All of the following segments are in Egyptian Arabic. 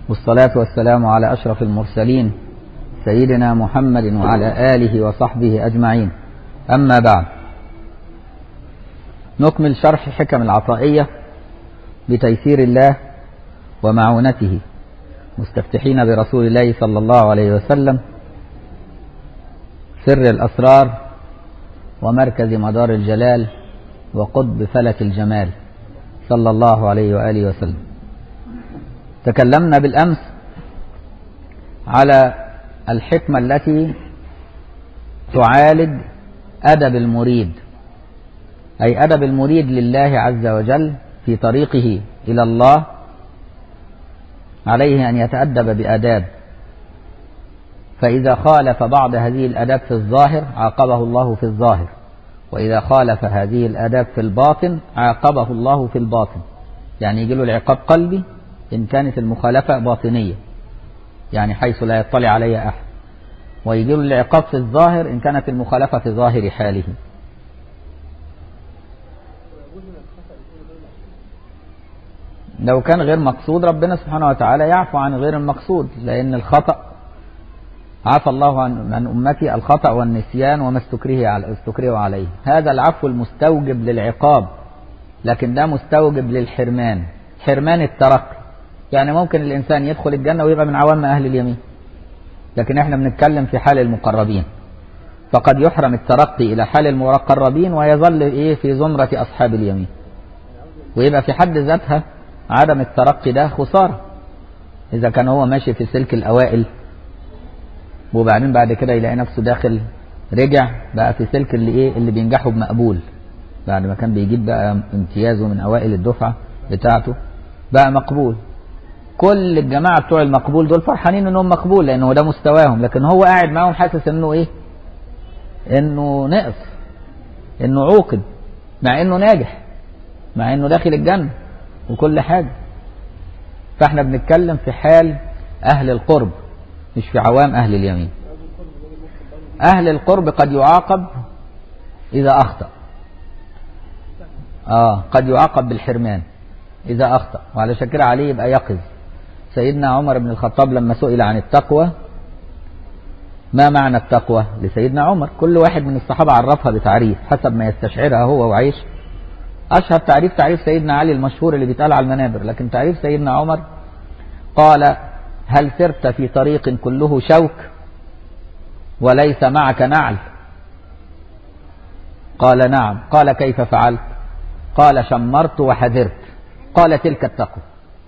والصلاة والسلام على أشرف المرسلين سيدنا محمد وعلى آله وصحبه أجمعين أما بعد نكمل شرح حكم العطائية بتيسير الله ومعونته مستفتحين برسول الله صلى الله عليه وسلم سر الأسرار ومركز مدار الجلال وقطب فلك الجمال صلى الله عليه وآله وسلم تكلمنا بالأمس على الحكمة التي تعالج أدب المريد أي أدب المريد لله عز وجل في طريقه إلى الله عليه أن يتأدب بآداب فإذا خالف بعض هذه الآداب في الظاهر عاقبه الله في الظاهر وإذا خالف هذه الآداب في الباطن عاقبه الله في الباطن يعني يجي له العقاب قلبي إن كانت المخالفة باطنية يعني حيث لا يطلع علي أحد ويجي له العقاب في الظاهر إن كانت المخالفة في ظاهر حاله لو كان غير مقصود ربنا سبحانه وتعالى يعفو عن غير المقصود لأن الخطأ عفى الله عن, عن أمتي الخطأ والنسيان وما استكره على استكره عليه هذا العفو المستوجب للعقاب لكن ده مستوجب للحرمان حرمان الترقي يعني ممكن الإنسان يدخل الجنة ويبقى من عوام أهل اليمين لكن احنا بنتكلم في حال المقربين فقد يحرم الترقي إلى حال المقربين ويظل إيه في زمرة أصحاب اليمين ويبقى في حد ذاتها عدم الترقي ده خسارة إذا كان هو ماشي في سلك الأوائل وبعدين بعد كده يلاقي نفسه داخل رجع بقى في سلك اللي ايه اللي بينجحوا بمقبول بعد ما كان بيجيب بقى امتيازه من اوائل الدفعه بتاعته بقى مقبول كل الجماعه بتوع المقبول دول فرحانين انهم مقبول لانه ده مستواهم لكن هو قاعد معاهم حاسس انه ايه انه نقص انه عوقب مع انه ناجح مع انه داخل الجنه وكل حاجه فاحنا بنتكلم في حال اهل القرب مش في عوام أهل اليمين أهل القرب قد يعاقب إذا أخطأ آه قد يعاقب بالحرمان إذا أخطأ وعلى شكل عليه يبقى يقظ سيدنا عمر بن الخطاب لما سئل عن التقوى ما معنى التقوى لسيدنا عمر كل واحد من الصحابة عرفها بتعريف حسب ما يستشعرها هو وعيش أشهر تعريف تعريف سيدنا علي المشهور اللي بيتقال على المنابر لكن تعريف سيدنا عمر قال هل سرت في طريق كله شوك وليس معك نعل قال نعم قال كيف فعلت قال شمرت وحذرت قال تلك التقوى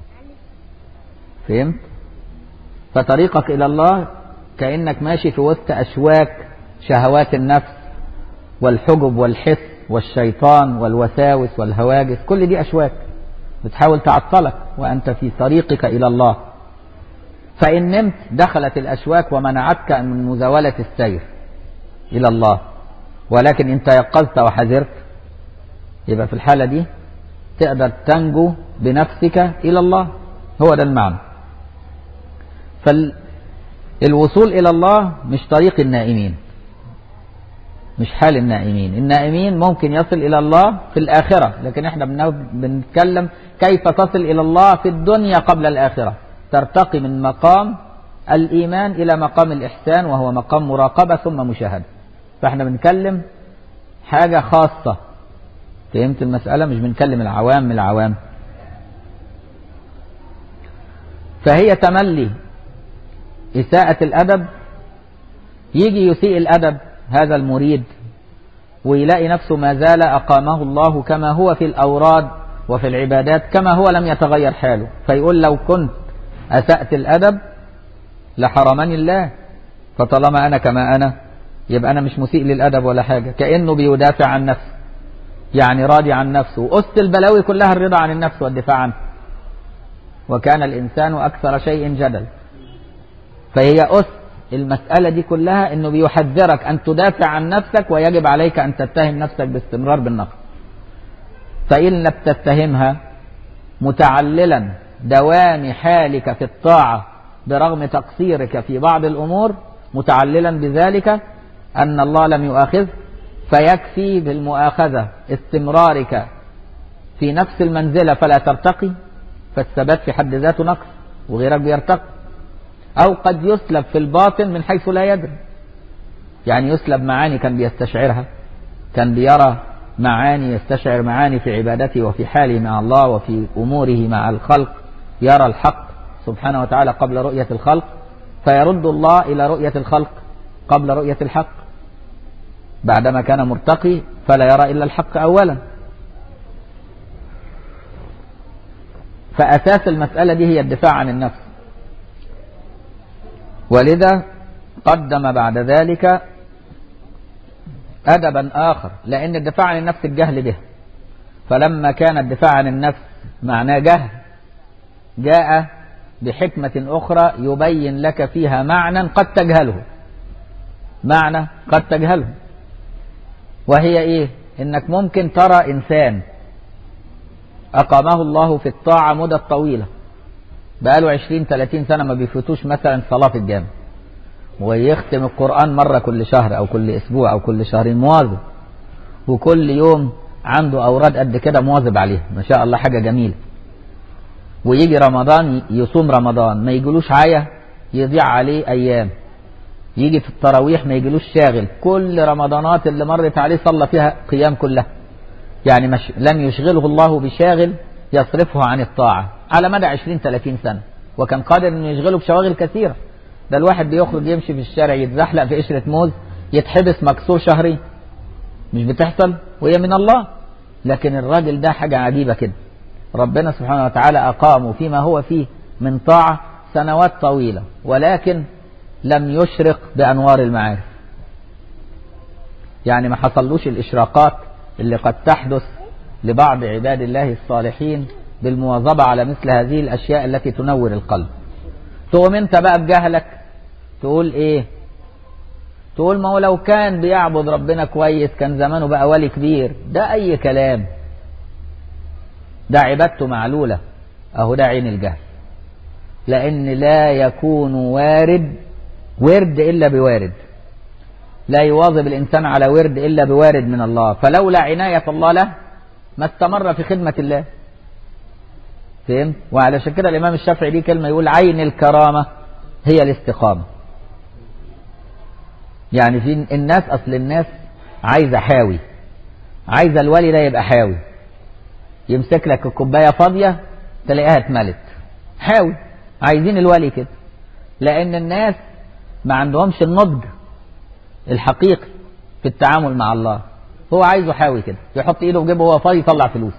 فهمت فطريقك إلى الله كأنك ماشي في وسط أشواك شهوات النفس والحجب والحس والشيطان والوساوس والهواجس كل دي أشواك بتحاول تعطلك وأنت في طريقك إلى الله فإن نمت دخلت الأشواك ومنعتك من مزاولة السير إلى الله ولكن إن تيقظت وحذرت يبقى في الحالة دي تقدر تنجو بنفسك إلى الله هو ده المعنى فالوصول إلى الله مش طريق النائمين مش حال النائمين النائمين ممكن يصل إلى الله في الآخرة لكن احنا بنتكلم كيف تصل إلى الله في الدنيا قبل الآخرة ترتقي من مقام الإيمان إلى مقام الإحسان وهو مقام مراقبة ثم مشاهدة فإحنا بنتكلم حاجة خاصة فهمت المسألة مش بنكلم العوام من العوام فهي تملي إساءة الأدب يجي يسيء الأدب هذا المريد ويلاقي نفسه ما زال أقامه الله كما هو في الأوراد وفي العبادات كما هو لم يتغير حاله فيقول لو كنت أسأت الأدب لحرمني الله فطالما أنا كما أنا يبقى أنا مش مسيء للأدب ولا حاجة كأنه بيدافع عن نفسه يعني راضي عن نفسه وأس البلاوي كلها الرضا عن النفس والدفاع عنه وكان الإنسان أكثر شيء جدل فهي أس المسألة دي كلها أنه بيحذرك أن تدافع عن نفسك ويجب عليك أن تتهم نفسك باستمرار بالنقد فإن لم تتهمها متعللا دوام حالك في الطاعة برغم تقصيرك في بعض الأمور متعللا بذلك أن الله لم يؤاخذ فيكفي بالمؤاخذة استمرارك في نفس المنزلة فلا ترتقي فالثبات في حد ذاته نقص وغيرك بيرتقي أو قد يسلب في الباطن من حيث لا يدري يعني يسلب معاني كان بيستشعرها كان بيرى معاني يستشعر معاني في عبادته وفي حاله مع الله وفي أموره مع الخلق يرى الحق سبحانه وتعالى قبل رؤية الخلق فيرد الله إلى رؤية الخلق قبل رؤية الحق بعدما كان مرتقي فلا يرى إلا الحق أولا فأساس المسألة دي هي الدفاع عن النفس ولذا قدم بعد ذلك أدبا آخر لأن الدفاع عن النفس الجهل به فلما كان الدفاع عن النفس معناه جهل جاء بحكمة أخرى يبين لك فيها معنى قد تجهله معنى قد تجهله وهي إيه إنك ممكن ترى إنسان أقامه الله في الطاعة مدة طويلة بقاله 20 30 سنة ما بيفوتوش مثلا صلاة في الجامع ويختم القرآن مرة كل شهر أو كل أسبوع أو كل شهرين مواظب وكل يوم عنده أوراد قد كده مواظب عليها ما شاء الله حاجة جميلة ويجي رمضان يصوم رمضان ما يجيلوش عاية يضيع عليه أيام يجي في التراويح ما يجيلوش شاغل كل رمضانات اللي مرت عليه صلى فيها قيام كلها يعني مش لم يشغله الله بشاغل يصرفه عن الطاعة على مدى 20 30 سنة وكان قادر انه يشغله بشواغل كثيرة ده الواحد بيخرج يمشي في الشارع يتزحلق في قشرة موز يتحبس مكسور شهري مش بتحصل وهي من الله لكن الراجل ده حاجة عجيبة كده ربنا سبحانه وتعالى أقامه فيما هو فيه من طاعة سنوات طويلة ولكن لم يشرق بأنوار المعارف يعني ما حصلوش الإشراقات اللي قد تحدث لبعض عباد الله الصالحين بالمواظبة على مثل هذه الأشياء التي تنور القلب تقوم انت بقى بجهلك تقول ايه تقول ما هو لو كان بيعبد ربنا كويس كان زمانه بقى ولي كبير ده اي كلام ده عبادته معلولة اهو ده عين الجهل لان لا يكون وارد ورد الا بوارد لا يواظب الانسان على ورد الا بوارد من الله فلولا عناية الله له ما استمر في خدمة الله فهمت وعلشان كده الامام الشافعي ليه كلمة يقول عين الكرامة هي الاستقامة يعني في الناس اصل الناس عايزة حاوي عايزة الولي ده يبقى حاوي يمسك لك الكوباية فاضية تلاقيها اتملت حاوي عايزين الولي كده لان الناس ما عندهمش النضج الحقيقي في التعامل مع الله هو عايزه حاوي كده يحط ايده في جيبه وهو فاضي يطلع فلوس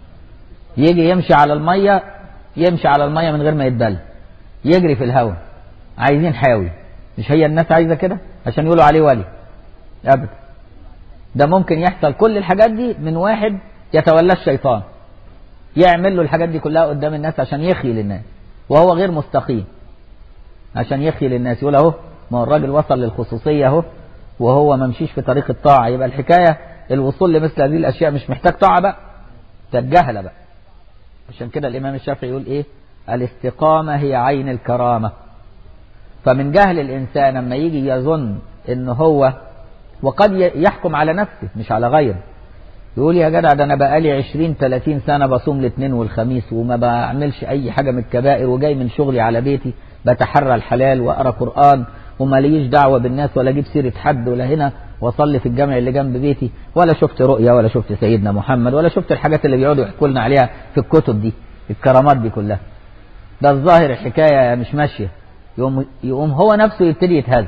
يجي يمشي على المية يمشي على المية من غير ما يتبل يجري في الهواء عايزين حاوي مش هي الناس عايزة كده عشان يقولوا عليه ولي أبدا ده ممكن يحصل كل الحاجات دي من واحد يتولى الشيطان يعمل له الحاجات دي كلها قدام الناس عشان يخي للناس وهو غير مستقيم عشان يخي للناس يقول اهو ما هو الراجل وصل للخصوصية اهو وهو ما مشيش في طريق الطاعة يبقى الحكاية الوصول لمثل هذه الأشياء مش محتاج طاعة بقى تتجاهل بقى عشان كده الإمام الشافعي يقول إيه الاستقامة هي عين الكرامة فمن جهل الإنسان لما يجي يظن إن هو وقد يحكم على نفسه مش على غيره يقول يا جدع ده أنا بقالي 20 30 سنة بصوم الاثنين والخميس وما بعملش أي حاجة من الكبائر وجاي من شغلي على بيتي بتحرى الحلال وأقرأ قرآن وما ليش دعوة بالناس ولا أجيب سيرة حد ولا هنا واصلي في الجامع اللي جنب بيتي ولا شفت رؤيا ولا شفت سيدنا محمد ولا شفت الحاجات اللي بيقعدوا يحكوا لنا عليها في الكتب دي الكرامات دي كلها ده الظاهر الحكاية مش ماشية يقوم, يقوم هو نفسه يبتدي يتهز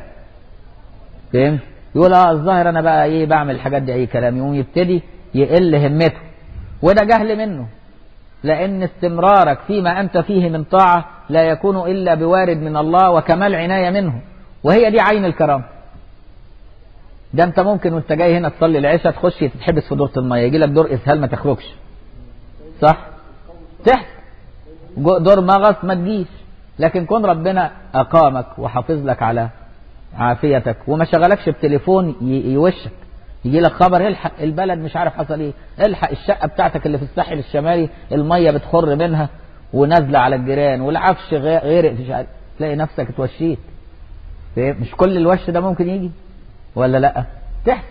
فهمت يقول اه الظاهر انا بقى ايه بعمل الحاجات دي اي كلام يقوم يبتدي يقل همته وده جهل منه لان استمرارك فيما انت فيه من طاعة لا يكون الا بوارد من الله وكمال عناية منه وهي دي عين الكرامه ده انت ممكن وانت جاي هنا تصلي العشاء تخش تتحبس في دورة المية يجي لك دور اسهال ما تخرجش صح تحت دور مغص ما تجيش لكن كون ربنا اقامك وحافظ لك على عافيتك وما شغلكش بتليفون يوشك يجي لك خبر الحق البلد مش عارف حصل ايه الحق الشقه بتاعتك اللي في الساحل الشمالي الميه بتخر منها ونازله على الجيران والعفش غرق مش عارف تلاقي نفسك اتوشيت مش كل الوش ده ممكن يجي ولا لا تحت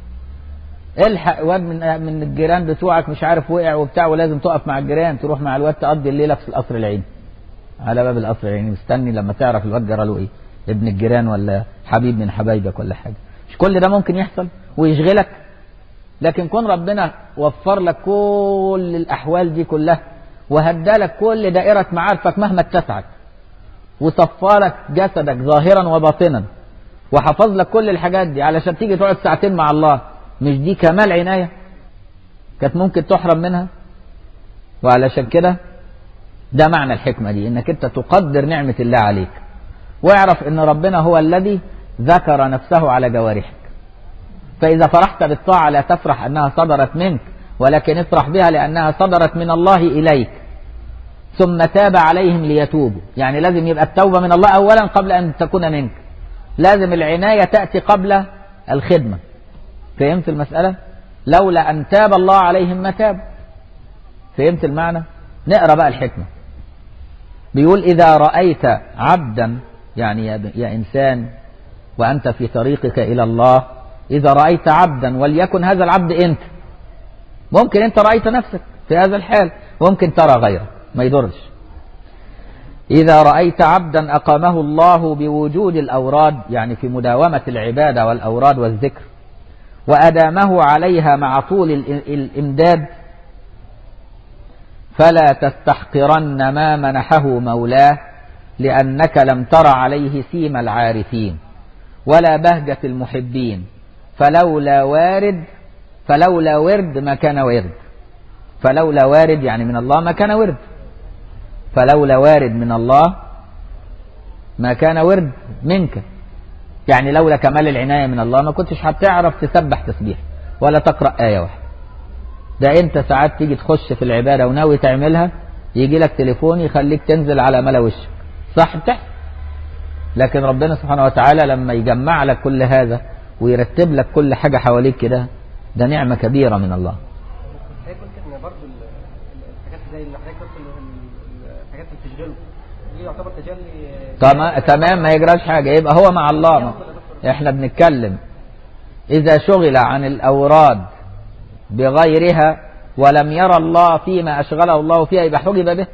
الحق واد من من الجيران بتوعك مش عارف وقع وبتاع ولازم تقف مع الجيران تروح مع الواد تقضي الليله في القصر العيني على باب القصر يعني مستني لما تعرف الواد جرى له ايه ابن الجيران ولا حبيب من حبايبك ولا حاجه مش كل ده ممكن يحصل ويشغلك لكن كون ربنا وفر لك كل الاحوال دي كلها وهدالك كل دائره معارفك مهما اتسعت وصفى لك جسدك ظاهرا وباطنا وحفظ لك كل الحاجات دي علشان تيجي تقعد ساعتين مع الله مش دي كمال عنايه كانت ممكن تحرم منها وعلشان كده ده معنى الحكمة دي انك انت تقدر نعمة الله عليك واعرف ان ربنا هو الذي ذكر نفسه على جوارحك فإذا فرحت بالطاعة لا تفرح أنها صدرت منك ولكن افرح بها لأنها صدرت من الله إليك ثم تاب عليهم ليتوبوا يعني لازم يبقى التوبة من الله أولا قبل أن تكون منك لازم العناية تأتي قبل الخدمة فهمت المسألة لولا أن تاب الله عليهم ما تاب فهمت المعنى نقرأ بقى الحكمة بيقول إذا رأيت عبدا يعني يا, يا إنسان وأنت في طريقك إلى الله إذا رأيت عبدا وليكن هذا العبد أنت ممكن أنت رأيت نفسك في هذا الحال ممكن ترى غيره ما يضرش إذا رأيت عبدا أقامه الله بوجود الأوراد يعني في مداومة العبادة والأوراد والذكر وأدامه عليها مع طول الإمداد فلا تستحقرن ما منحه مولاه لأنك لم تر عليه سيم العارفين ولا بهجة المحبين فلولا وارد فلولا ورد ما كان ورد فلولا وارد يعني من الله ما كان ورد فلولا وارد من الله ما كان ورد منك يعني لولا كمال العناية من الله ما كنتش هتعرف تسبح تسبيح ولا تقرأ آية واحدة ده انت ساعات تيجي تخش في العبادة وناوي تعملها يجي لك تليفون يخليك تنزل على ملا وشك صح بتحصل لكن ربنا سبحانه وتعالى لما يجمع لك كل هذا ويرتب لك كل حاجة حواليك كده ده نعمة كبيرة من الله حضرتك ان برضه الحاجات زي اللي حضرتك قلت الحاجات اللي بتشغله دي يعتبر تجلي تمام تمام ما يجراش حاجة يبقى هو مع الله ما. احنا بنتكلم إذا شغل عن الأوراد بغيرها ولم يرى الله فيما أشغله الله فيها يبقى حجب به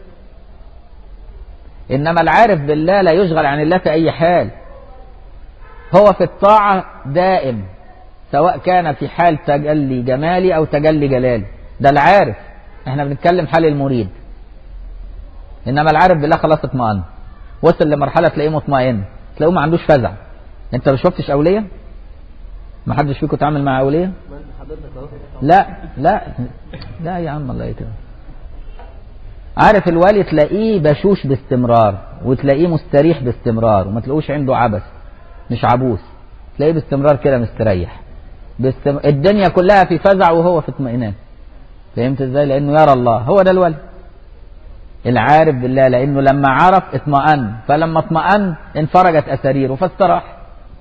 إنما العارف بالله لا يشغل عن الله في أي حال هو في الطاعة دائم سواء كان في حال تجلي جمالي أو تجلي جلالي ده العارف احنا بنتكلم حال المريد إنما العارف بالله خلاص اطمئن وصل لمرحلة تلاقيه مطمئن تلاقيه ما عندوش فزع انت ما شفتش أولية ما حدش فيكم تعامل مع أولية لا لا لا يا عم الله يكرمك عارف الوالي تلاقيه بشوش باستمرار وتلاقيه مستريح باستمرار وما تلاقوش عنده عبث مش عبوس تلاقيه باستمرار كده مستريح باستم... الدنيا كلها في فزع وهو في اطمئنان فهمت ازاي لانه يرى الله هو ده الولي العارف بالله لانه لما عرف اطمأن فلما اطمأن انفرجت اساريره فاستراح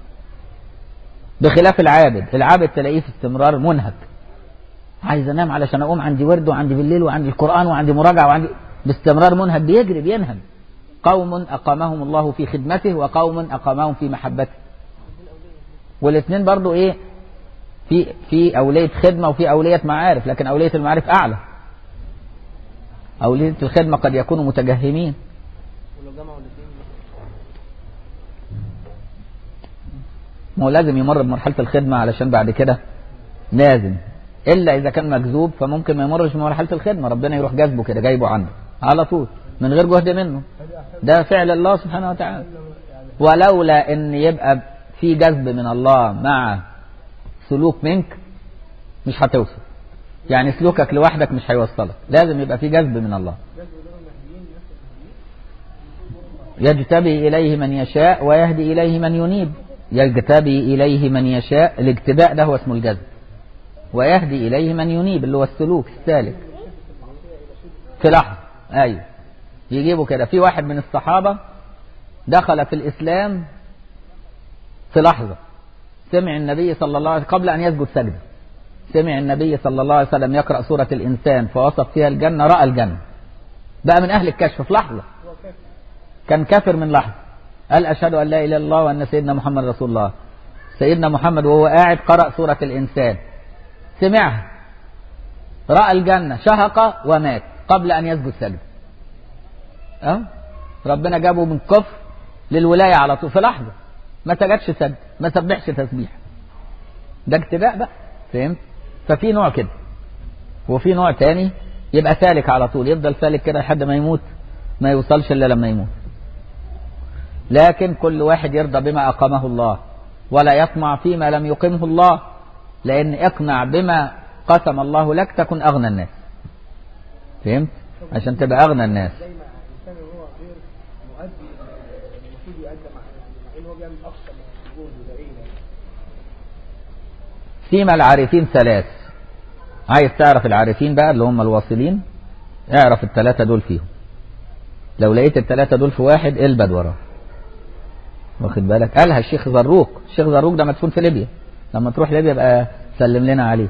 بخلاف العابد العابد تلاقيه في استمرار منهك عايز انام علشان اقوم عندي ورد وعندي بالليل وعندي القران وعندي مراجعه وعندي باستمرار منهك بيجري بينهج قوم اقامهم الله في خدمته وقوم اقامهم في محبته والاثنين برضو ايه في في اوليه خدمه وفي اوليه معارف لكن اوليه المعارف اعلى اوليه الخدمه قد يكونوا متجهمين ولو جمعوا الاثنين ما هو لازم يمر بمرحله الخدمه علشان بعد كده لازم الا اذا كان مجذوب فممكن ما يمرش بمرحله الخدمه ربنا يروح جاذبه كده جايبه عنده على طول من غير جهد منه ده فعل الله سبحانه وتعالى ولولا ان يبقى في جذب من الله مع سلوك منك مش هتوصل يعني سلوكك لوحدك مش هيوصلك لازم يبقى في جذب من الله يجتبي إليه من يشاء ويهدي إليه من ينيب يجتبي إليه من يشاء الاجتباء ده هو اسمه الجذب ويهدي إليه من ينيب اللي هو السلوك السالك في لحظة أيوه يجيبوا كده في واحد من الصحابة دخل في الإسلام في لحظة سمع النبي صلى الله عليه وسلم قبل أن يسجد سجدة سمع النبي صلى الله عليه وسلم يقرأ سورة الإنسان فوصف فيها الجنة رأى الجنة بقى من أهل الكشف في لحظة كان كافر من لحظة قال أشهد أن لا إله إلا الله وأن سيدنا محمد رسول الله سيدنا محمد وهو قاعد قرأ سورة الإنسان سمعها رأى الجنة شهق ومات قبل أن يسجد سجدة أه؟ ربنا جابه من كفر للولاية على طول في لحظة ما سجدش سجد ما سبحش تسبيح ده ابتداء بقى فهمت ففي نوع كده وفي نوع تاني يبقى سالك على طول يفضل سالك كده لحد ما يموت ما يوصلش الا لما يموت لكن كل واحد يرضى بما اقامه الله ولا يطمع فيما لم يقمه الله لان اقنع بما قسم الله لك تكن اغنى الناس فهمت عشان تبقى اغنى الناس زي ما الانسان وهو غير مؤدي المفروض يؤدى مع مع ان هو بيعمل اقصى جهده ده ايه يعني؟ سيما العارفين ثلاث عايز تعرف العارفين بقى اللي هم الواصلين اعرف الثلاثة دول فيهم لو لقيت الثلاثة دول في واحد البد وراه واخد بالك قالها الشيخ زروق الشيخ زروق ده مدفون في ليبيا لما تروح ليبيا بقى سلم لنا عليه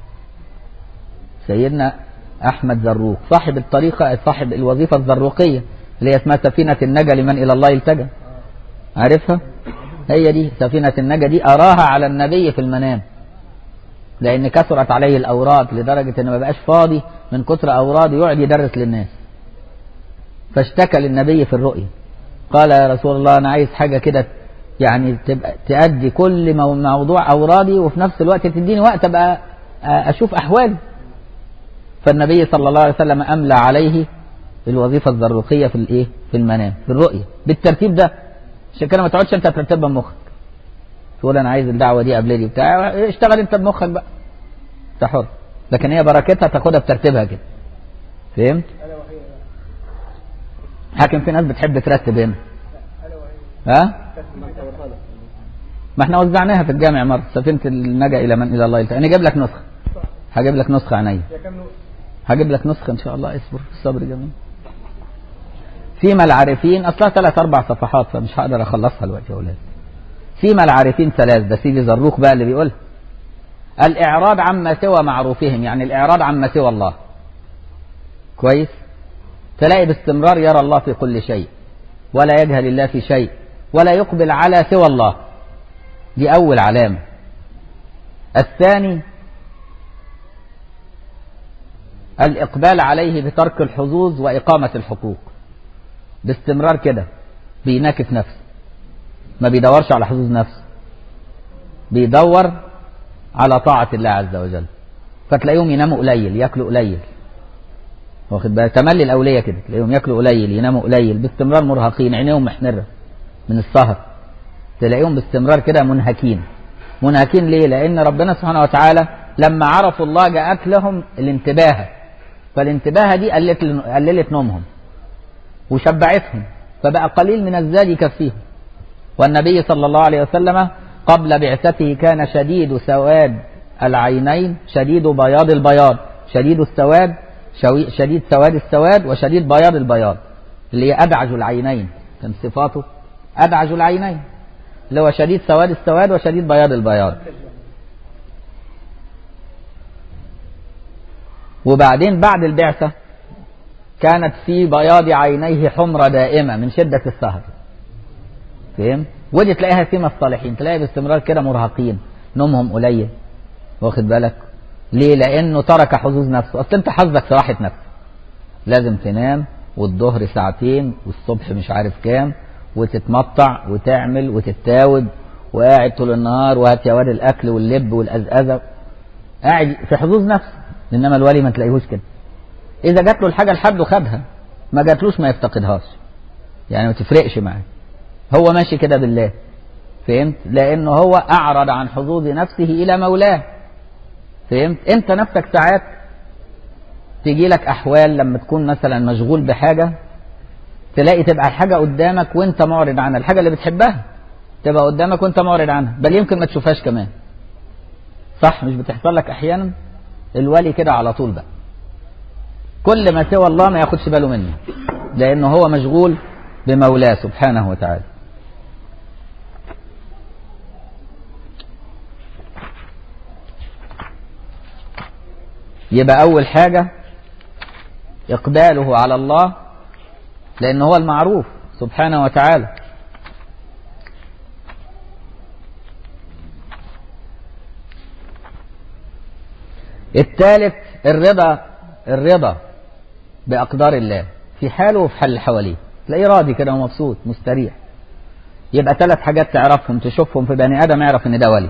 سيدنا احمد زروق صاحب الطريقة صاحب الوظيفة الزروقية اللي هي اسمها سفينة النجا لمن الى الله يلتجى عارفها هي دي سفينة النجا دي اراها على النبي في المنام لان كثرت عليه الاوراد لدرجة ان ما بقاش فاضي من كثر اوراد يقعد يدرس للناس فاشتكى للنبي في الرؤيا قال يا رسول الله انا عايز حاجة كده يعني تبقى تأدي كل مو- موضوع اورادي وفي نفس الوقت تديني وقت ابقى اشوف احوالي فالنبي صلى الله عليه وسلم املى عليه الوظيفة الزروقية في الايه في المنام في الرؤيا بالترتيب ده عشان كده ما تقعدش انت ترتبها بمخك تقول انا عايز الدعوه دي قبل دي بتاع اشتغل انت بمخك بقى انت حر لكن هي بركتها تاخدها بترتيبها كده فهمت الا وهي حاكم في ناس بتحب ترتب هنا الا وهي ها ما احنا وزعناها في الجامع مرة سفينة النجا إلى من إلى الله يلتقى أنا جايب لك نسخة هجيب لك نسخة عينيا هي كام نقطه؟ هجيب لك نسخة إن شاء الله اصبر الصبر جميل فيما العارفين أصلها ثلاث أربع صفحات فمش هقدر أخلصها دلوقتي يا أولاد فيما العارفين ثلاث ده سيدي زروق بقى اللي بيقولها الإعراض عما سوى معروفهم يعني الإعراض عما سوى الله كويس تلاقي باستمرار يرى الله في كل شيء ولا يجهل الله في شيء ولا يقبل على سوى الله دي أول علامة الثاني الإقبال عليه بترك الحظوظ وإقامة الحقوق باستمرار كده بيناكف نفسه ما بيدورش على حظوظ نفسه بيدور على طاعة الله عز وجل فتلاقيهم يناموا قليل ياكلوا قليل واخد بالك تملي الأولية كده تلاقيهم ياكلوا قليل يناموا قليل باستمرار مرهقين عينيهم محمرة من السهر تلاقيهم باستمرار كده منهكين منهكين ليه لأن ربنا سبحانه وتعالى لما عرفوا الله جاءت لهم الانتباه فالانتباه دي قلت قللت نومهم وشبعتهم فبقى قليل من الزاد يكفيهم والنبي صلى الله عليه وسلم قبل بعثته كان شديد سواد العينين شديد بياض البياض شديد السواد شوي- شديد سواد السواد وشديد بياض البياض اللي هي أدعج العينين كان صفاته أدعج العينين اللي هو شديد سواد السواد وشديد بياض البياض وبعدين بعد البعثة كانت في بياض عينيه حمرة دائمة من شدة السهر فهم؟ ودي تلاقيها سيما الصالحين تلاقي باستمرار كده مرهقين نومهم قليل واخد بالك ليه لانه ترك حظوظ نفسه اصل انت حظك في راحه نفسك لازم تنام والظهر ساعتين والصبح مش عارف كام وتتمطع وتعمل وتتاوب وقاعد طول النهار وهات يا واد الاكل واللب والازازه قاعد في حظوظ نفسه انما الولي ما تلاقيهوش كده اذا جات له الحاجه لحد خدها ما جاتلوش ما يفتقدهاش يعني ما تفرقش معاه هو ماشي كده بالله فهمت لانه هو اعرض عن حظوظ نفسه الى مولاه فهمت انت نفسك ساعات تيجي لك احوال لما تكون مثلا مشغول بحاجه تلاقي تبقى الحاجه قدامك وانت معرض عنها الحاجه اللي بتحبها تبقى قدامك وانت معرض عنها بل يمكن ما تشوفهاش كمان صح مش بتحصل لك احيانا الولي كده على طول بقى كل ما سوى الله ما ياخدش باله منه لانه هو مشغول بمولاه سبحانه وتعالى يبقى أول حاجة إقباله على الله لأن هو المعروف سبحانه وتعالى الثالث الرضا الرضا بأقدار الله في حاله وفي حال اللي حواليه تلاقيه راضي كده ومبسوط مستريح يبقى ثلاث حاجات تعرفهم تشوفهم في بني ادم يعرف ان ده ولي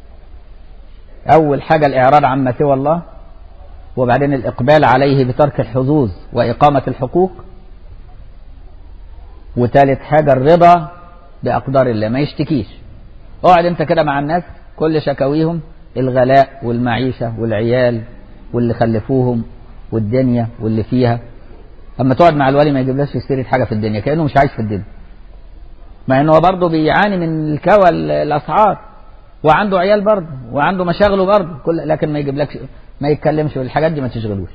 اول حاجه الاعراض عما سوى الله وبعدين الاقبال عليه بترك الحظوظ واقامه الحقوق وثالث حاجه الرضا باقدار الله ما يشتكيش اقعد انت كده مع الناس كل شكاويهم الغلاء والمعيشه والعيال واللي خلفوهم والدنيا واللي فيها اما تقعد مع الولي ما يجيبلاش سيره حاجه في الدنيا كانه مش عايش في الدنيا مع انه برضه بيعاني من الكوى الاسعار وعنده عيال برضه وعنده مشاغله برضه كل لكن ما يجيبلكش ما يتكلمش والحاجات دي ما تشغلوش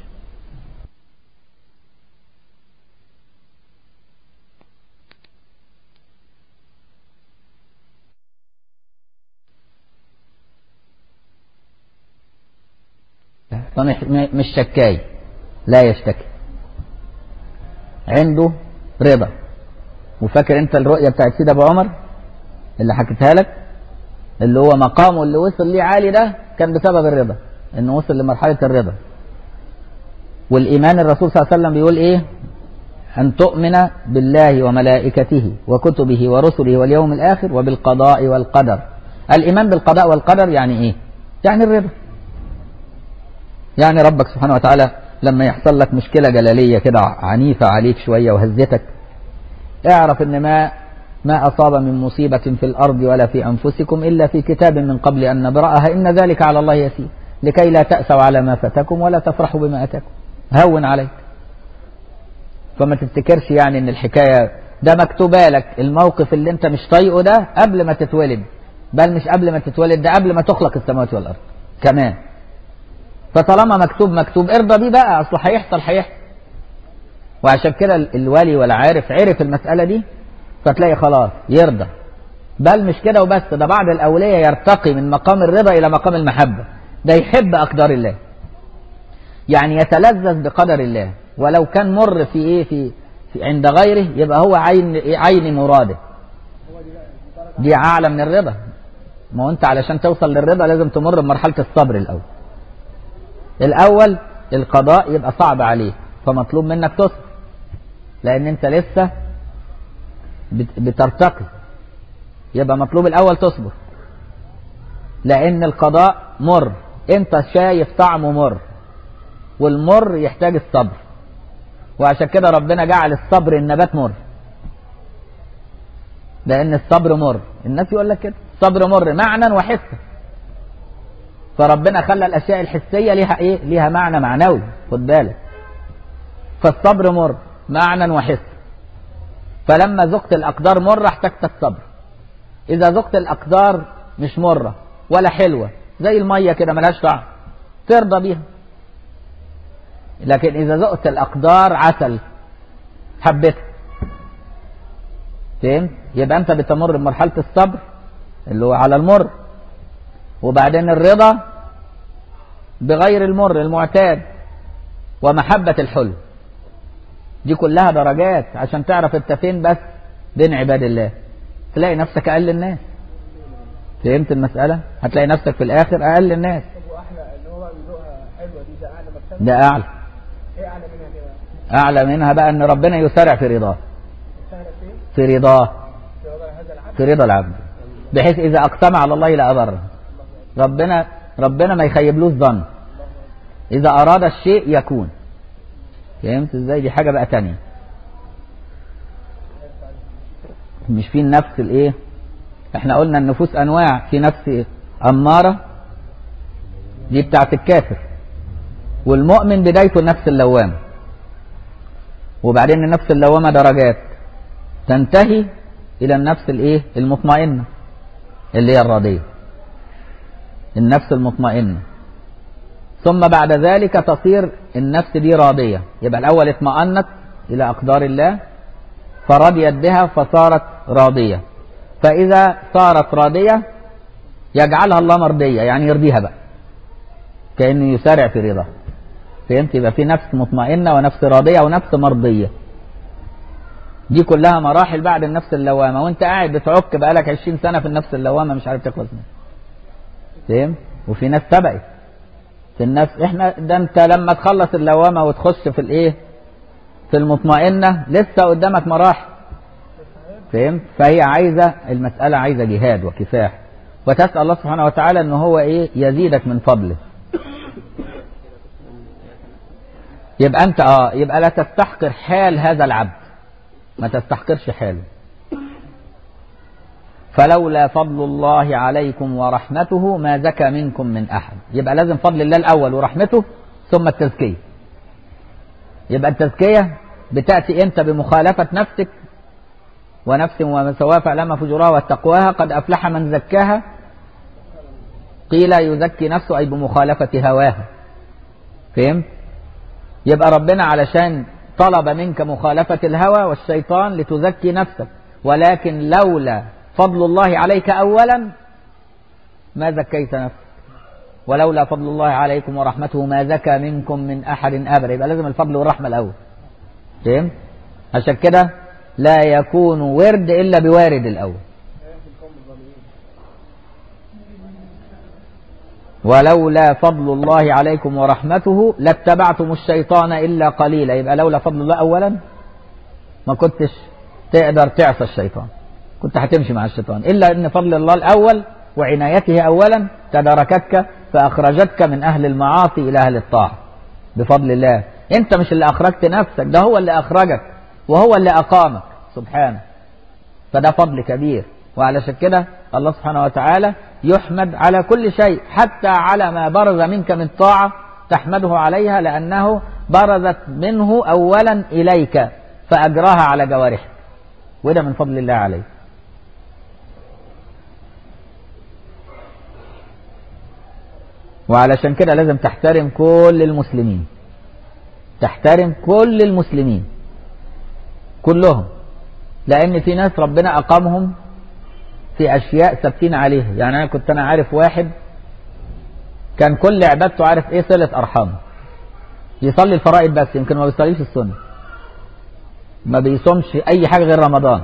مش شكاي لا يشتكي عنده رضا وفاكر انت الرؤيه بتاعت سيدي ابو عمر اللي حكيتها لك اللي هو مقامه اللي وصل ليه عالي ده كان بسبب الرضا انه وصل لمرحله الرضا والايمان الرسول صلى الله عليه وسلم بيقول ايه ان تؤمن بالله وملائكته وكتبه ورسله واليوم الاخر وبالقضاء والقدر الايمان بالقضاء والقدر يعني ايه يعني الرضا يعني ربك سبحانه وتعالى لما يحصل لك مشكله جلاليه كده عنيفه عليك شويه وهزتك اعرف ان ما ما اصاب من مصيبه في الارض ولا في انفسكم الا في كتاب من قبل ان نبراها ان ذلك على الله يسير لكي لا تاسوا على ما فاتكم ولا تفرحوا بما اتاكم هون عليك فما تفتكرش يعني ان الحكايه ده مكتوبه لك الموقف اللي انت مش طايقه ده قبل ما تتولد بل مش قبل ما تتولد ده قبل ما تخلق السماوات والارض كمان فطالما مكتوب مكتوب ارضى بيه بقى اصله هيحصل هيحصل وعشان كده الولي والعارف عرف المسألة دي فتلاقي خلاص يرضى بل مش كده وبس ده بعض الأولياء يرتقي من مقام الرضا إلى مقام المحبة ده يحب أقدار الله يعني يتلذذ بقدر الله ولو كان مر في إيه في, في عند غيره يبقى هو عين عين مراده دي أعلى من الرضا ما هو أنت علشان توصل للرضا لازم تمر بمرحلة الصبر الأول الأول القضاء يبقى صعب عليه فمطلوب منك تصبر لأن أنت لسه بترتقي يبقى مطلوب الأول تصبر لأن القضاء مر أنت شايف طعمه مر والمر يحتاج الصبر وعشان كده ربنا جعل الصبر النبات مر لأن الصبر مر الناس يقول لك كده الصبر مر معنى وحسا فربنا خلى الاشياء الحسيه ليها ايه ليها معنى معنوي خد بالك فالصبر مر معنى وحس فلما ذقت الاقدار مره احتجت الصبر اذا ذقت الاقدار مش مره ولا حلوه زي الميه كده ملهاش طعم ترضى بيها لكن اذا ذقت الاقدار عسل حبيتها فهمت يبقى انت بتمر بمرحله الصبر اللي هو على المر وبعدين الرضا بغير المر المعتاد ومحبة الحلو دي كلها درجات عشان تعرف انت فين بس بين عباد الله تلاقي نفسك أقل الناس فهمت المسألة هتلاقي نفسك في الآخر أقل الناس واحلى اللي هو بيذوقها حلوه دي ده اعلى مرتبه ده أعلى ايه اعلى منها كده أعلى منها بقى أن ربنا يسارع في رضاه سهله فين في رضاه في وضع هذا العبد في رضا العبد بحيث إذا أقسم على الله لا أبره ربنا ربنا ما يخيبلوش ظن إذا أراد الشيء يكون فهمت ازاي دي حاجة بقى تانية مش في النفس الايه احنا قلنا النفوس انواع في نفس امارة دي بتاعت الكافر والمؤمن بدايته النفس اللوامة وبعدين النفس اللوامة درجات تنتهي الى النفس الايه المطمئنة اللي هي الراضية النفس المطمئنة ثم بعد ذلك تصير النفس دي راضية يبقى الأول اطمأنت إلى أقدار الله فرضيت بها فصارت راضية فإذا صارت راضية يجعلها الله مرضية يعني يرضيها بقى كأنه يسارع في رضاه فهمت يبقى في نفس مطمئنة ونفس راضية ونفس مرضية دي كلها مراحل بعد النفس اللوامة وانت قاعد بتعك بقالك 20 سنة في النفس اللوامة مش عارف تخلص منها فهم وفي ناس سبقت في النفس احنا ده انت لما تخلص اللوامة وتخش في الايه في في المطمئنة لسه قدامك مراحل فهمت فهي عايزة المسألة عايزة جهاد وكفاح وتسأل الله سبحانه وتعالى ان هو ايه يزيدك من فضله يبقى انت اه يبقى لا تستحقر حال هذا العبد ما تستحقرش حاله فلولا فضل الله عليكم ورحمته ما زكى منكم من احد يبقى لازم فضل الله الاول ورحمته ثم التزكيه يبقى التزكيه بتاتي انت بمخالفه نفسك ونفس وما سواها فاعلم فجورها وتقواها قد افلح من زكاها قيل يزكي نفسه اي بمخالفه هواها فهمت يبقى ربنا علشان طلب منك مخالفة الهوى والشيطان لتزكي نفسك ولكن لولا فضل الله عليك أولا ما زكيت نفسك ولولا فضل الله عليكم ورحمته ما زكى منكم من أحد أبدا يبقى لازم الفضل والرحمة الأول فهمت؟ عشان كده لا يكون ورد إلا بوارد الأول ولولا فضل الله عليكم ورحمته لاتبعتم الشيطان إلا قليلا يبقى لولا فضل الله أولا ما كنتش تقدر تعصى الشيطان كنت هتمشي مع الشيطان إلا أن فضل الله الأول وعنايته أولا تداركتك فأخرجتك من أهل المعاصي إلى أهل الطاعة بفضل الله أنت مش اللي أخرجت نفسك ده هو اللي أخرجك وهو اللي أقامك سبحانه فده فضل كبير وعلشان كده الله سبحانه وتعالى يحمد على كل شيء حتى على ما برز منك من طاعة تحمده عليها لأنه برزت منه أولا إليك فأجراها على جوارحك وده من فضل الله عليك وعلشان كده لازم تحترم كل المسلمين تحترم كل المسلمين كلهم لأن في ناس ربنا أقامهم في أشياء ثابتين عليها يعني أنا كنت أنا عارف واحد كان كل عبادته عارف إيه صلة أرحامه يصلي الفرائض بس يمكن ما بيصليش السنة ما بيصومش أي حاجة غير رمضان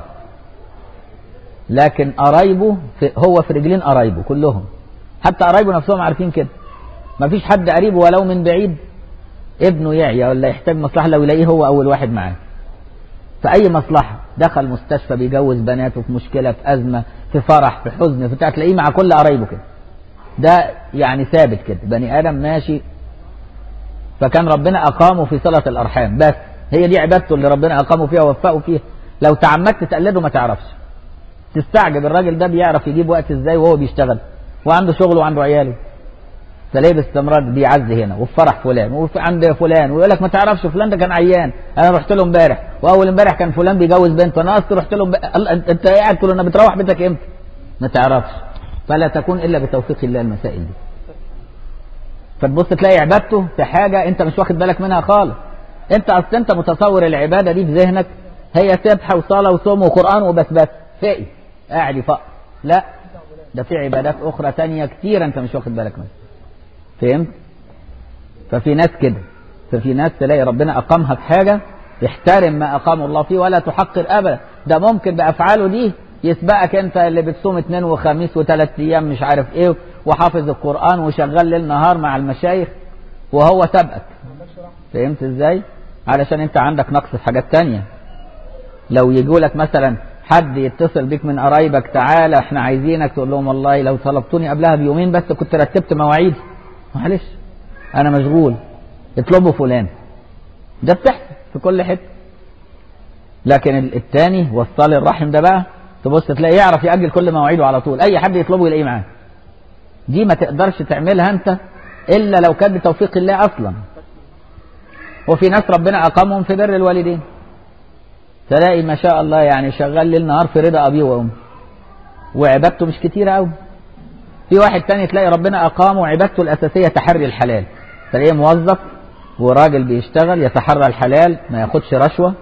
لكن قرايبه في هو في رجلين قرايبه كلهم حتى قرايبه نفسهم عارفين كده ما فيش حد قريبه ولو من بعيد ابنه يعيا ولا يحتاج مصلحة لو يلاقيه هو أول واحد معاه في أي مصلحة دخل مستشفى بيجوز بناته في مشكلة في أزمة في فرح في حزن في بتاع تلاقيه مع كل قرايبه كده ده يعني ثابت كده بني آدم ماشي فكان ربنا أقامه في صلة الأرحام بس هي دي عبادته اللي ربنا أقامه فيها ووفقه فيها لو تعمدت تقلده ما تعرفش تستعجب الراجل ده بيعرف يجيب وقت ازاي وهو بيشتغل وعنده شغل وعنده عياله تلاقيه باستمرار بيعز هنا وفي فرح فلان وفي عند فلان ويقول لك ما تعرفش فلان ده كان عيان انا رحت له امبارح واول امبارح كان فلان بيجوز بنته انا اصلا رحت له امبارح انت قاعد تقول انا بتروح بيتك امتى ما تعرفش فلا تكون الا بتوفيق الله المسائل دي فتبص تلاقي عبادته في حاجه انت مش واخد بالك منها خالص انت اصل انت متصور العباده دي في ذهنك هي سبحه وصلاه وصوم وقران وبس بس فقي قاعد يفقر لا ده في عبادات اخرى تانية كتير انت مش واخد بالك منها فهمت ففي ناس كده ففي ناس تلاقي ربنا اقامها في حاجه يحترم ما اقام الله فيه ولا تحقر ابدا ده ممكن بافعاله دي يسبقك انت اللي بتصوم اثنين وخميس وثلاث ايام مش عارف ايه وحافظ القران وشغال ليل نهار مع المشايخ وهو سبقك فهمت ازاي علشان انت عندك نقص في حاجات تانية لو يجوا لك مثلا حد يتصل بيك من قرايبك تعالى احنا عايزينك تقول لهم والله لو طلبتوني قبلها بيومين بس كنت رتبت مواعيدي معلش انا مشغول اطلبوا فلان ده بتحصل في كل حته لكن الثاني وصال الرحم ده بقى تبص تلاقيه يعرف يأجل كل مواعيده على طول اي حد يطلبه يلاقيه معاه دي ما تقدرش تعملها انت الا لو كان بتوفيق الله اصلا وفي ناس ربنا اقامهم في بر الوالدين تلاقي ما شاء الله يعني شغال ليل نهار في رضا ابيه وامه وعبادته مش كتيره قوي في واحد تاني تلاقي ربنا أقامه عبادته الأساسية تحري الحلال تلاقيه موظف وراجل بيشتغل يتحرى الحلال ما ياخدش رشوة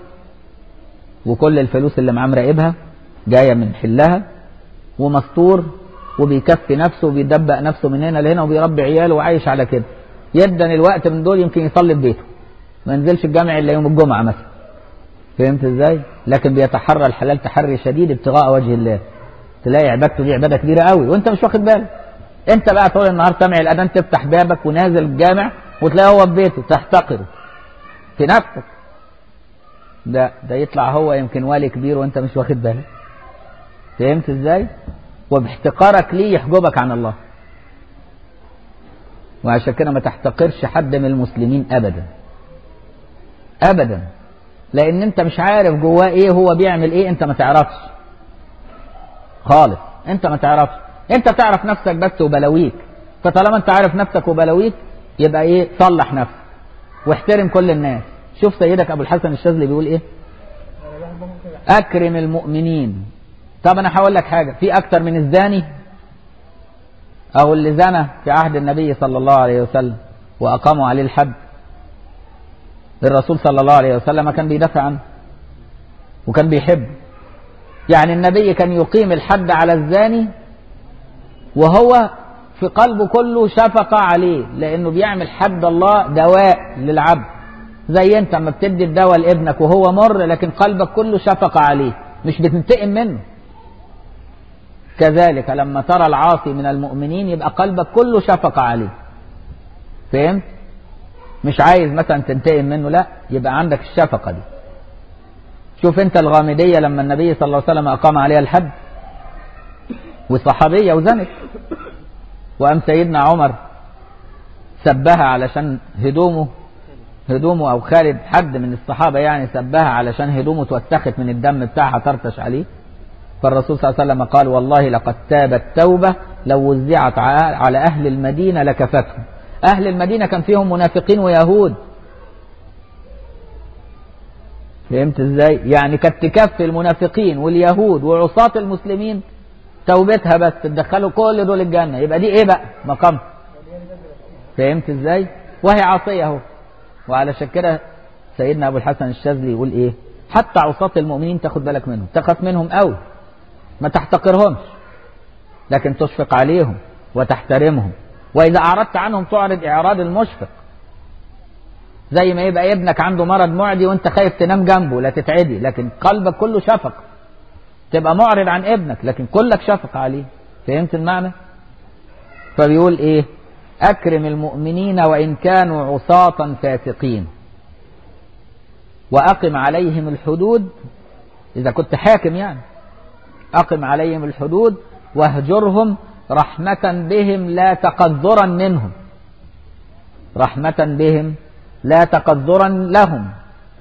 وكل الفلوس اللي معاه مراقبها جاية من حلها ومستور وبيكفي نفسه وبيدبق نفسه من هنا لهنا وبيربي عياله وعايش على كده يدن الوقت من دول يمكن يصلي في بيته ما ينزلش الجامع الا يوم الجمعه مثلا فهمت ازاي لكن بيتحرى الحلال تحري شديد ابتغاء وجه الله تلاقي عبادته دي عباده كبيره قوي وانت مش واخد بالك انت بقى طول النهار سامع الاذان تفتح بابك ونازل الجامع وتلاقيه هو في بيته تحتقره في نفسك ده ده يطلع هو يمكن والي كبير وانت مش واخد بالك فهمت ازاي وباحتقارك ليه يحجبك عن الله وعشان كده ما تحتقرش حد من المسلمين ابدا ابدا لان انت مش عارف جواه ايه هو بيعمل ايه انت ما تعرفش خالص انت ما تعرفش انت تعرف نفسك بس وبلاويك فطالما انت عارف نفسك وبلاويك يبقى ايه صلح نفسك واحترم كل الناس شوف سيدك ابو الحسن الشاذلي بيقول ايه اكرم المؤمنين طب انا هقول لك حاجه في اكتر من الزاني او اللي زنى في عهد النبي صلى الله عليه وسلم واقاموا عليه الحد الرسول صلى الله عليه وسلم كان بيدافع عنه وكان بيحب يعني النبي كان يقيم الحد على الزاني وهو في قلبه كله شفقة عليه لأنه بيعمل حد الله دواء للعبد زي أنت لما بتدي الدواء لابنك وهو مر لكن قلبك كله شفقة عليه مش بتنتقم منه كذلك لما ترى العاصي من المؤمنين يبقى قلبك كله شفقة عليه فهمت؟ مش عايز مثلا تنتقم منه لا يبقى عندك الشفقة دي شوف انت الغامدية لما النبي صلى الله عليه وسلم أقام عليها الحد وصحابية وزنت وقام سيدنا عمر سبها علشان هدومه هدومه او خالد حد من الصحابه يعني سبها علشان هدومه توسخت من الدم بتاعها ترتش عليه فالرسول صلى الله عليه وسلم قال والله لقد تابت توبه لو وزعت على اهل المدينه لكفتهم اهل المدينه كان فيهم منافقين ويهود فهمت ازاي يعني كانت تكفي المنافقين واليهود وعصاة المسلمين توبتها بس تدخلوا كل دول الجنة يبقى دي ايه بقى مقام فهمت ازاي وهي عصية اهو وعلشان كده سيدنا ابو الحسن الشاذلي يقول ايه حتى عصاة المؤمنين تاخد بالك منهم تخاف منهم قوي ما تحتقرهمش لكن تشفق عليهم وتحترمهم واذا اعرضت عنهم تعرض اعراض المشفق زي ما يبقى ابنك عنده مرض معدي وانت خايف تنام جنبه لا تتعدي لكن قلبك كله شفق تبقى معرض عن ابنك لكن كلك شفق عليه فهمت المعنى فبيقول ايه اكرم المؤمنين وان كانوا عصاة فاسقين واقم عليهم الحدود اذا كنت حاكم يعني اقم عليهم الحدود واهجرهم رحمة بهم لا تقذرا منهم رحمة بهم لا تقذرا لهم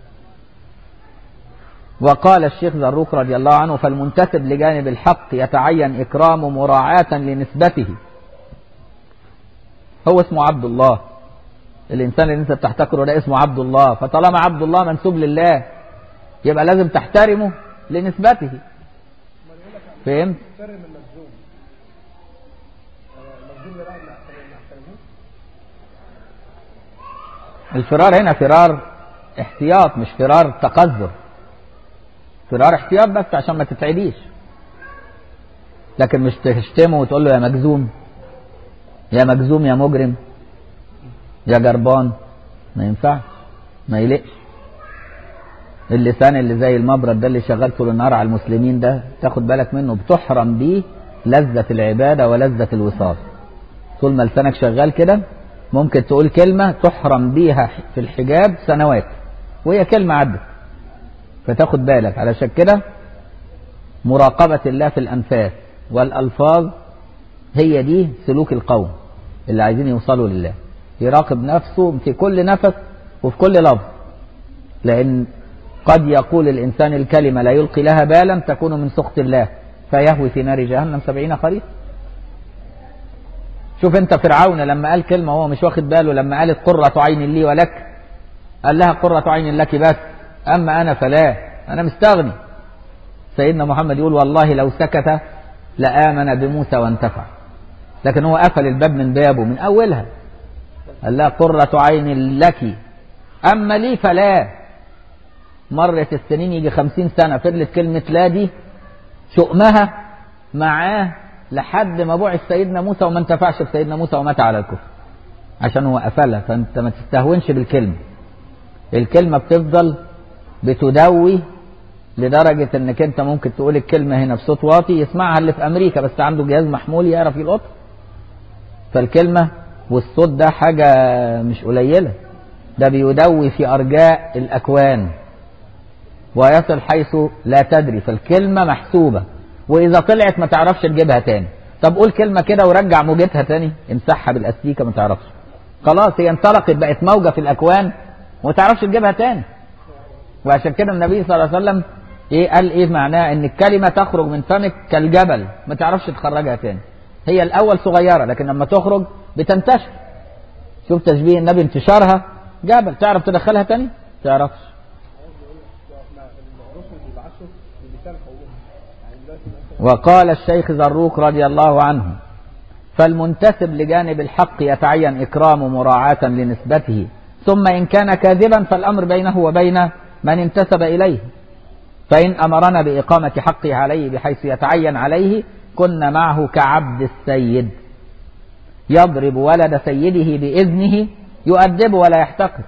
وقال الشيخ زروق رضي الله عنه فالمنتسب لجانب الحق يتعين إكرامه مراعاة لنسبته هو اسمه عبد الله الإنسان اللي أنت بتحتكره ده اسمه عبد الله فطالما عبد الله منسوب لله يبقى لازم تحترمه لنسبته فهمت؟ الفرار هنا فرار احتياط مش فرار تقذر فرار احتياط بس عشان ما تتعديش لكن مش تشتمه وتقول له يا مجزوم يا مجزوم يا مجرم يا جربان ما ينفعش ما يلقش اللسان اللي زي المبرد ده اللي شغال طول النهار على المسلمين ده تاخد بالك منه بتحرم بيه لذة العبادة ولذة الوصال طول ما لسانك شغال كده ممكن تقول كلمة تحرم بيها في الحجاب سنوات وهي كلمة عدت فتاخد بالك علشان كده مراقبة الله في الأنفاس والألفاظ هي دي سلوك القوم اللي عايزين يوصلوا لله يراقب نفسه في كل نفس وفي كل لفظ لأن قد يقول الإنسان الكلمة لا يلقي لها بالا تكون من سخط الله فيهوي في نار جهنم سبعين خريف شوف انت فرعون لما قال كلمة وهو مش واخد باله لما قالت قرة عين لي ولك قال لها قرة عين لك بس أما أنا فلا أنا مستغني سيدنا محمد يقول والله لو سكت لآمن بموسى وانتفع لكن هو قفل الباب من بابه من أولها قال لها قرة عين لك أما لي فلا مرت السنين يجي خمسين سنة فضلت كلمة لا دي شؤمها معاه لحد ما بعث سيدنا موسى وما انتفعش بسيدنا موسى ومات على الكفر عشان هو قفلها فانت ما تستهونش بالكلمة الكلمة بتفضل بتدوي لدرجة انك انت ممكن تقول الكلمة هنا بصوت واطي يسمعها اللي في امريكا بس عنده جهاز محمول يعرف يلقط فالكلمة والصوت ده حاجة مش قليلة ده بيدوي في ارجاء الاكوان ويصل حيث لا تدري فالكلمة محسوبة وإذا طلعت ما تعرفش تجيبها تاني طب قول كلمة كده ورجع موجتها تاني امسحها بالأستيكة ما تعرفش خلاص هي انطلقت بقت موجة في الأكوان وما تعرفش تجيبها تاني وعشان كده النبي صلى الله عليه وسلم ايه قال ايه معناه ان الكلمة تخرج من فمك كالجبل ما تعرفش تخرجها تاني هي الأول صغيرة لكن لما تخرج بتنتشر شوف تشبيه النبي انتشارها جبل تعرف تدخلها تاني تعرفش وقال الشيخ زروق رضي الله عنه فالمنتسب لجانب الحق يتعين إكرام مراعاة لنسبته ثم إن كان كاذبا فالأمر بينه وبين من انتسب إليه فإن أمرنا بإقامة حقه عليه بحيث يتعين عليه كنا معه كعبد السيد يضرب ولد سيده بإذنه يؤدبه ولا يحتقر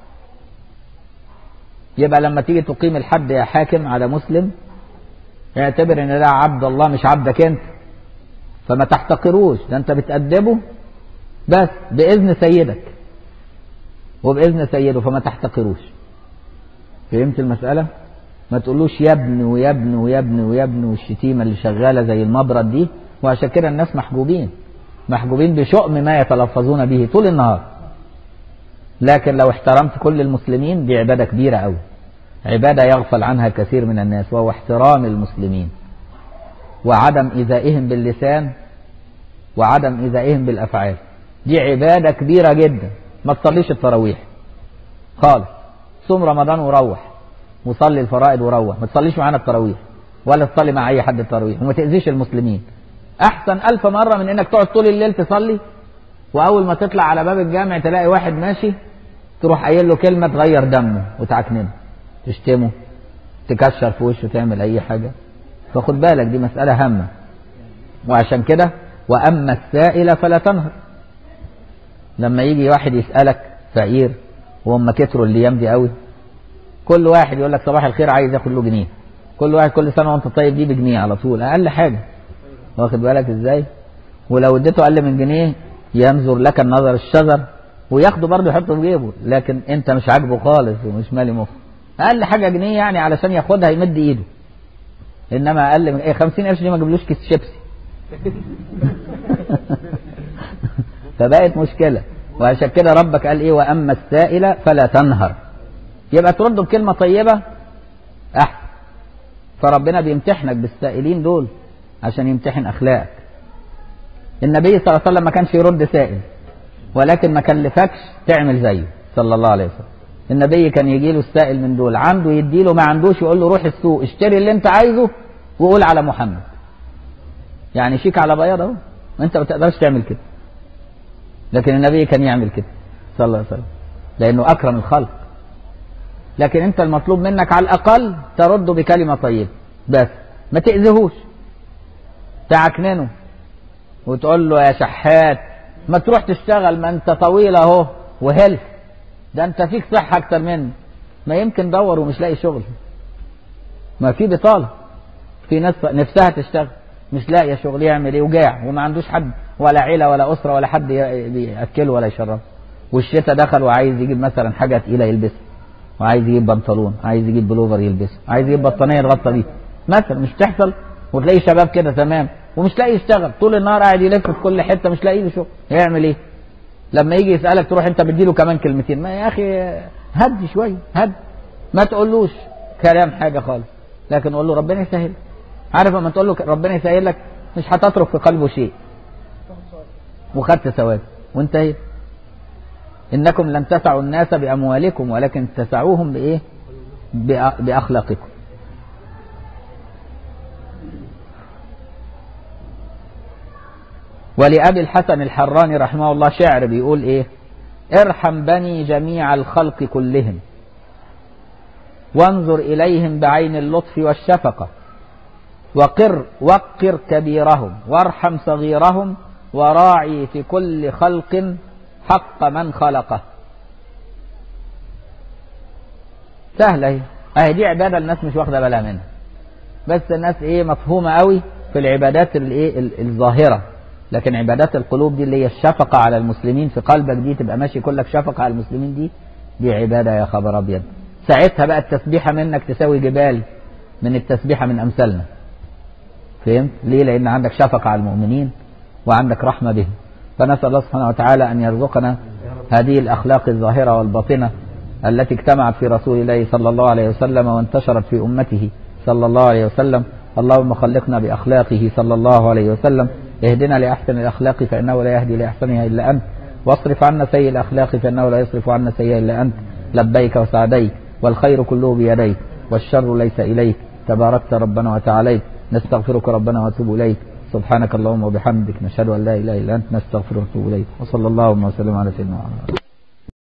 يبقى لما تيجي تقيم الحد يا حاكم على مسلم اعتبر ان ده عبد الله مش عبدك انت فما تحتقروش ده انت بتأدبه بس بإذن سيدك وبإذن سيده فما تحتقروش فهمت المسألة ما تقولوش يا ابن ويا ابن ويا ابن ويا ابن والشتيمة اللي شغالة زي المبرد دي وعشان كده الناس محجوبين محجوبين بشؤم ما يتلفظون به طول النهار لكن لو احترمت كل المسلمين دي عبادة كبيرة قوي عبادة يغفل عنها كثير من الناس وهو احترام المسلمين وعدم إيذائهم باللسان وعدم إيذائهم بالأفعال دي عبادة كبيرة جدا ما تصليش التراويح خالص صوم رمضان وروح وصلي الفرائض وروح ما تصليش معانا التراويح ولا تصلي مع أي حد التراويح وما تأذيش المسلمين أحسن ألف مرة من إنك تقعد طول الليل تصلي وأول ما تطلع على باب الجامع تلاقي واحد ماشي تروح قايل له كلمة تغير دمه وتعكننه تشتمه تكشر في وشه تعمل أي حاجة فخد بالك دي مسألة هامة وعشان كده وأما السائل فلا تنهر لما يجي واحد يسألك فقير وهم كتروا الأيام دي قوي كل واحد يقول لك صباح الخير عايز ياخد له جنيه كل واحد كل سنة وانت طيب دي بجنيه على طول أقل حاجة واخد بالك ازاي ولو اديته أقل من جنيه ينظر لك النظر الشجر وياخده برضه يحطه في جيبه لكن انت مش عاجبه خالص ومش مالي مخ اقل حاجه جنيه يعني علشان ياخدها يمد ايده انما اقل من ايه 50 قرش دي ما جابلوش كيس شيبسي فبقت مشكله وعشان كده ربك قال ايه واما السائل فلا تنهر يبقى ترده بكلمه طيبه احسن فربنا بيمتحنك بالسائلين دول عشان يمتحن اخلاقك النبي صلى الله عليه وسلم ما كانش يرد سائل ولكن ما كلفكش تعمل زيه صلى الله عليه وسلم النبي كان يجي له السائل من دول عنده يدي له ما عندوش يقول له روح السوق اشتري اللي انت عايزه وقول على محمد يعني شيك على بياض اهو انت ما تقدرش تعمل كده لكن النبي كان يعمل كده صلى الله عليه وسلم لانه اكرم الخلق لكن انت المطلوب منك على الاقل ترده بكلمه طيبه بس ما تاذيهوش تعكننه وتقول له يا شحات ما تروح تشتغل ما انت طويل اهو وهلف ده انت فيك صحة اكتر منه ما يمكن دور ومش لاقي شغل ما في بطالة في ناس نفسها تشتغل مش لاقي شغل يعمل ايه وجاع وما عندوش حد ولا عيلة ولا أسرة ولا حد يأكله ولا يشربه والشتاء دخل وعايز يجيب مثلا حاجة تقيلة يلبسها وعايز يجيب بنطلون عايز يجيب بلوفر يلبسه عايز يجيب بطانية يتغطى بيها مثلا مش تحصل وتلاقي شباب كده تمام ومش لاقي يشتغل طول النهار قاعد يلف في كل حته مش لاقي له شغل يعمل ايه لما يجي يسالك تروح انت بتديله كمان كلمتين ما يا اخي هدي شويه هد ما تقولوش كلام حاجه خالص لكن قول له ربنا يسهل عارف لما تقول له ربنا يسهل لك مش هتترك في قلبه شيء وخدت ثواب وانتهيت انكم لن تسعوا الناس باموالكم ولكن تسعوهم بايه باخلاقكم ولأبي الحسن الحراني رحمه الله شعر بيقول إيه ارحم بني جميع الخلق كلهم وانظر إليهم بعين اللطف والشفقة وقر وقر كبيرهم وارحم صغيرهم وراعي في كل خلق حق من خلقه سهلة اهي اهي دي عبادة الناس مش واخدة بالها منها بس الناس ايه مفهومة قوي في العبادات الايه الظاهرة لكن عبادات القلوب دي اللي هي الشفقة على المسلمين في قلبك دي تبقى ماشي كلك شفقة على المسلمين دي دي عبادة يا خبر أبيض ساعتها بقى التسبيحة منك تساوي جبال من التسبيحة من أمثالنا فهمت؟ ليه؟ لأن عندك شفقة على المؤمنين وعندك رحمة بهم فنسأل الله سبحانه وتعالى أن يرزقنا هذه الأخلاق الظاهرة والباطنة التي اجتمعت في رسول الله صلى الله عليه وسلم وانتشرت في أمته صلى الله عليه وسلم اللهم خلقنا بأخلاقه صلى الله عليه وسلم اهدنا لأحسن الأخلاق فإنه لا يهدي لأحسنها إلا أنت واصرف عنا سيء الأخلاق فإنه لا يصرف عنا سيئا إلا أنت لبيك وسعديك والخير كله بيديك والشر ليس إليك تباركت ربنا وتعاليت نستغفرك ربنا ونتوب إليك سبحانك اللهم وبحمدك نشهد أن لا إله إلا أنت نستغفرك ونتوب إليك وصلى الله وسلم على سيدنا محمد